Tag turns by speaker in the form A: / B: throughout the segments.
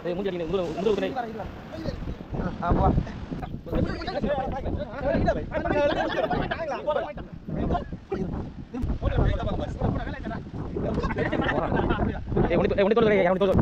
A: ஏய் மூஞ்சி அடிங்க முதல்ல முதல்ல ஊத்துனே
B: ஆமா
A: ஏய் உனி ஏய் உனி தோல் ஏய் உனி தோல்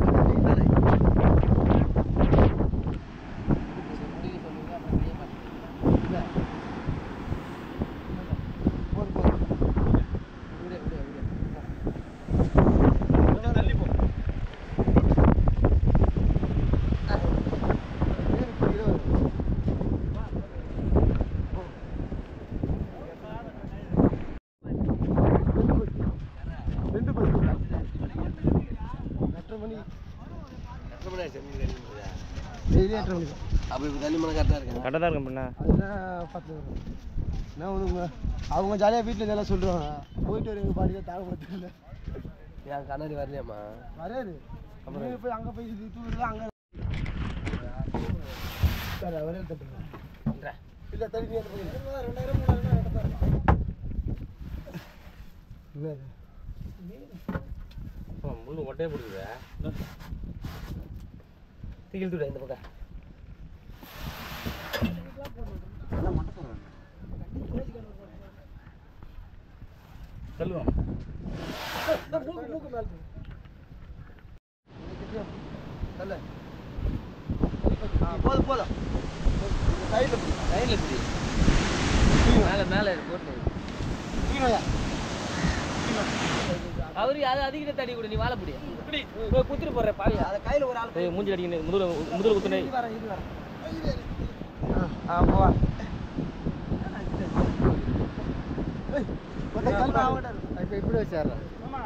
B: டெய்லி எட்டரை மணிக்கு
C: அப்போ இப்போ தண்ணி மணம் கரெக்டாக இருக்கு
A: கரெக்டாக தான் இருக்கும் பண்ணா
B: அதுதான் பத்து வரும் நான் ஒன்றுங்க அவங்க ஜாலியாக வீட்டில் இதெல்லாம் சொல்லுவாங்க போயிட்டு வரீங்க பாடியில் தாழ தெரியல
C: என் கண்ணாடி வரலையாம்மா
B: வராது நீங்க போய் அங்கே போய் இது தூக்கிட்டு அங்கே வரையில் தட்டுங்க இல்லை தள்ளி நீ அந்த பக்கம் ரெண்டாயிரம் மூணாயிரம் என்னது
A: முள்ளு ஒட்டையே பிடிக்குது
C: தூக்கில் தூட இந்த பக்கம்
A: தள்ளுவோம்
B: மூக்கு மூக்கு மேலே நல்ல போதும் போதும் சைடில்
C: லைனில் எப்படி மேலே மேலே போட்டு அவரு அது அதிக தடி கூட நீ வாழ முடியும் குத்துட்டு போடுற பாவியா
B: அதை கையில் ஒரு ஆள்
A: ஏய் மூஞ்சி அடிங்க முதல்ல முதல்ல ஊத்துனே
B: இது வரேன் இது வரேன் ஆமா இப்போ இப்படி வச்சிடுறேன்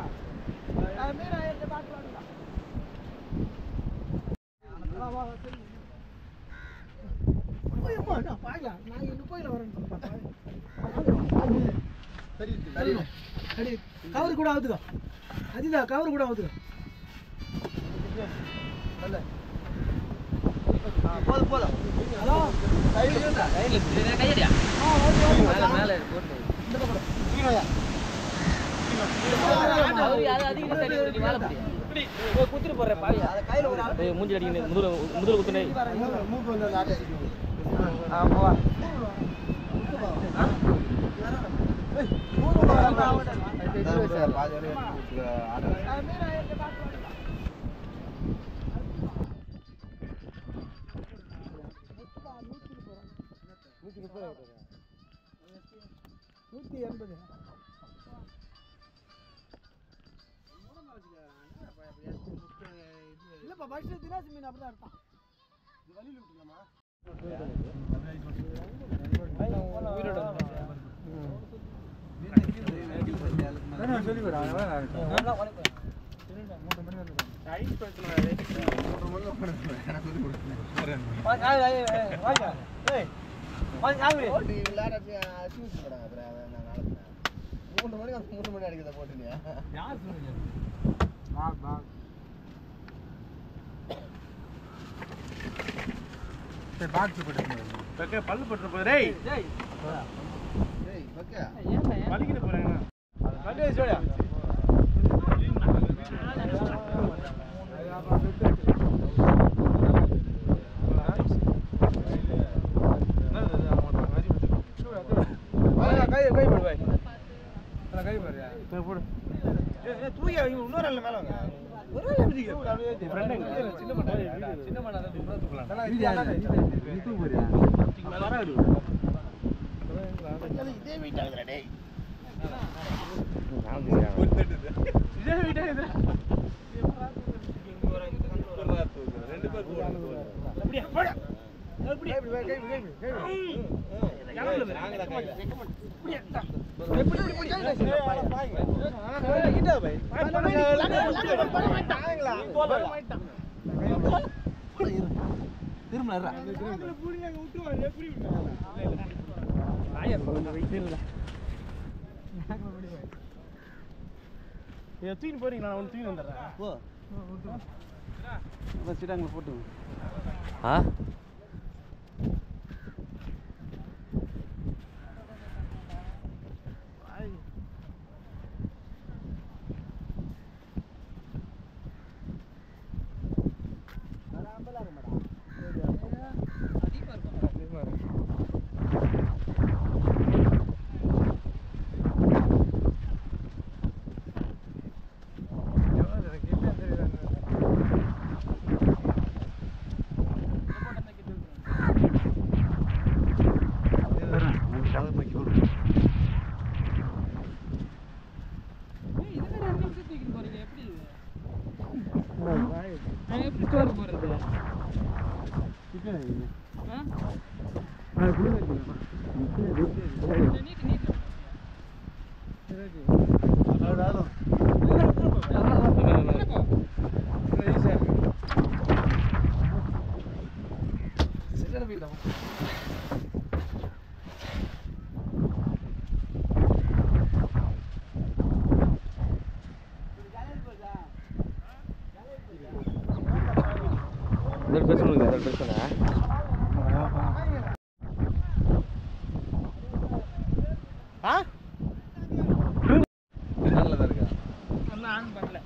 B: கவர் கூட ஆகுதுக்கா அதுதான் கவர் கூட ஆகுதுக்கா போதும் போதும் ஹலோ
C: லைனில் எப்படி கையடியா மேலே மேலே போட்டு அவரு அது அதிக தடி கூட நீ வாழ முடியும் குத்துட்டு போடுற பாவியா
B: அதை கையில் ஒரு ஆள்
A: ஏய் மூஞ்சி அடிங்க முதல்ல முதல்ல ஊத்துனே
B: மூக்கு வந்து அந்த ஆட்டை ஆமா நூற்றி எண்பது இல்லப்பா பஸ் தினாசி மீன் அப்படிதான் இருப்பான் வழியில் விட்டுலாமா மூன்று மணிக்கு அந்த மூணு மணி அடிக்கிறத போட்டுனியா
A: பல்லு பட்டு போகுது டேய்
B: ஏய் ஓகே
A: வலிக்கிட்டு போறேங்க
B: கை கை போடு பாய் கை போடு போடு தூக்கி இன்னொரு ஆள் மேல வாங்க ஒரு ஆள் எப்படி சின்ன மண்ணா சின்ன மண்ணா இதே வீட்டாங்க டேய் இதே வீட்டாங்க ரெண்டு பேர் அப்படியே போட அப்படியே கை கை கை கை தூக்கிட்டு போறீங்களா நான் தூக்கி வந்துடுறேன் போ சிடாங்களை போட்டு
A: ஆ
C: ஸ்டோர் போறது ஆ? நீட் நீட்
A: இந்த பேசணும் இந்த பேசுங்க ஆ நல்லதா இருக்கா
C: ஒன்றும் ஆன் பண்ணல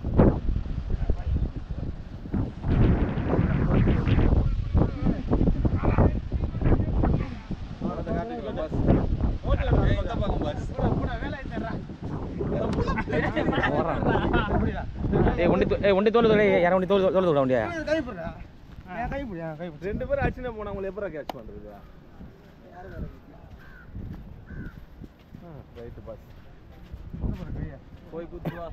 A: ஏய் ஒண்டி தோ- ஏய் ஒண்டி தோல் தோல் யார ஒண்டி தோல் தோல் தோல் வண்டியா
B: ரெண்டு பேரும் அடிச்சுனே போனா உங்களை எப்பறம் கேட்ச் பண்றது ரைட்டு பாஸ் போய் குத்துவா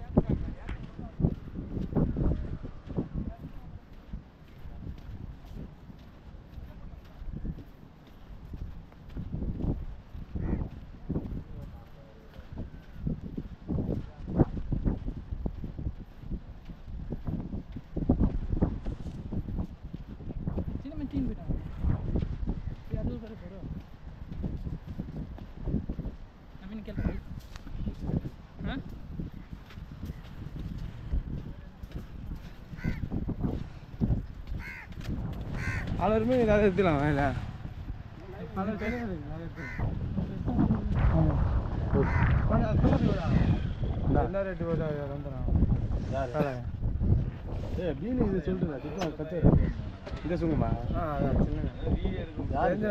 C: சின்ன டீம் போயிட்டாங்க சரி, அது சரி போகிறோம் நவீன் கேள்வி ஆ
B: அலருமே நிறைய எடுத்துலாம் வேலை என்ன ரேட்டு ஏ பீனி இது சொல்லிட்டு திட்டம் கச்சே இந்த சுங்கம்மா ஆ அதான் சின்ன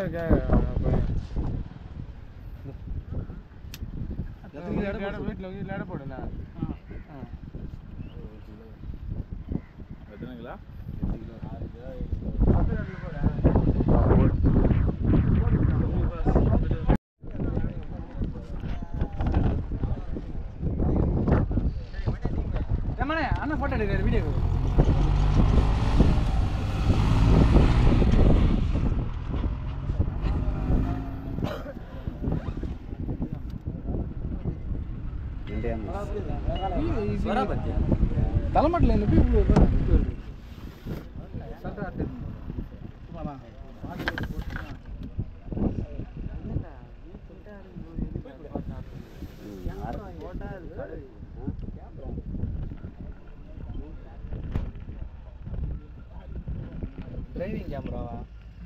B: வீட்டில் வீட்டில் இட போடுண்ணா எத்தனைங்களா
C: ரமணே அண்ணன் ஃபோட்டோ எடுக்கிறாரு வீடியோ
B: தலைமாட்டில் என்ன போய் இவ்வளோ
A: டிரைவிங் கேமராவா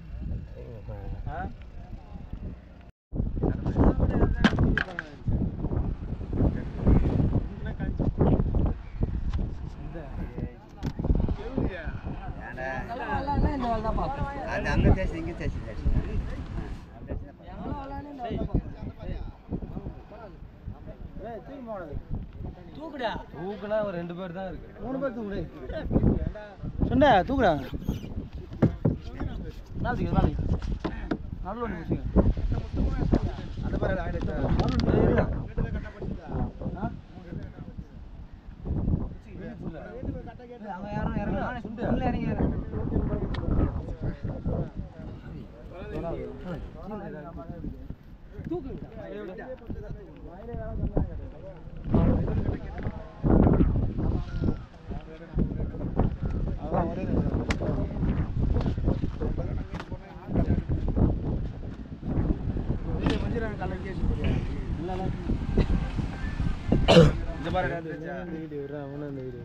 C: இந்த வேலை தான் பார்ப்பேன்
D: அது அங்கே தேய்ச்சி இங்கே தேய்ச்சி தேய்ச்சி
C: தூக்குடா
A: தூக்குனா ஒரு ரெண்டு பேர் தான் இருக்கு
B: மூணு பேர் தூக்குடு
C: சொண்டா தூக்குடா நாளைக்கு நாளைக்கு நல்ல ஒன்று முடிச்சுங்க
B: அந்த மாதிரி ஆயிடுச்சு
C: அவன் யாரும் இறங்க உள்ள இறங்கி
B: இந்த மாதிரி வீடியோ அவனும் இந்த வீடியோ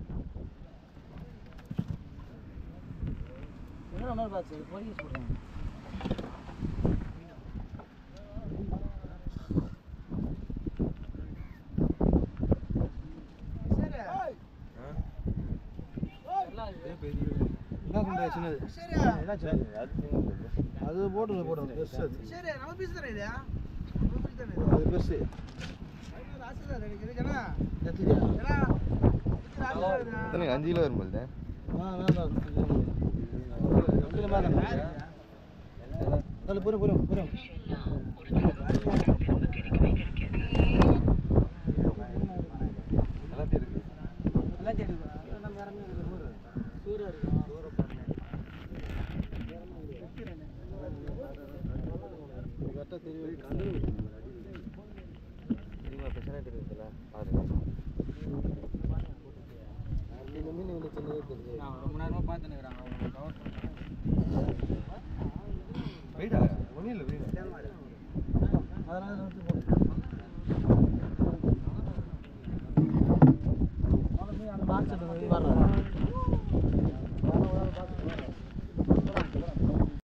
C: இன்னொரு பாக்ஸ் பொறிக்க சொல்கிறேன்
B: சின்னது சின்னது என்ன சின்னது அது போட்டு போடுறோம் பெருசு அது
D: சரி நம்ம பீஸ் தானே இது
B: அது பெருசு
D: எத்தனை
E: எத்தனை அஞ்சு கிலோ வரும் போல
B: ஆ வேண்டாம் அதில் புரியும் புரியும் புரியும்
E: எல்லாத்தையும் இருக்கு
B: கரெக்டாக தெரியும்
E: தெரியுமா பிரச்சனை தெரியுதுல்ல பாருங்க
B: இந்த மீன் வந்து சின்னதாக தெரியுது
A: ரொம்ப நேரமாக பார்த்துன்னு
E: வெயிட்டா ஒன்றும் இல்லை வெயிட்
B: அதனால நிறுத்தி போடுறோம்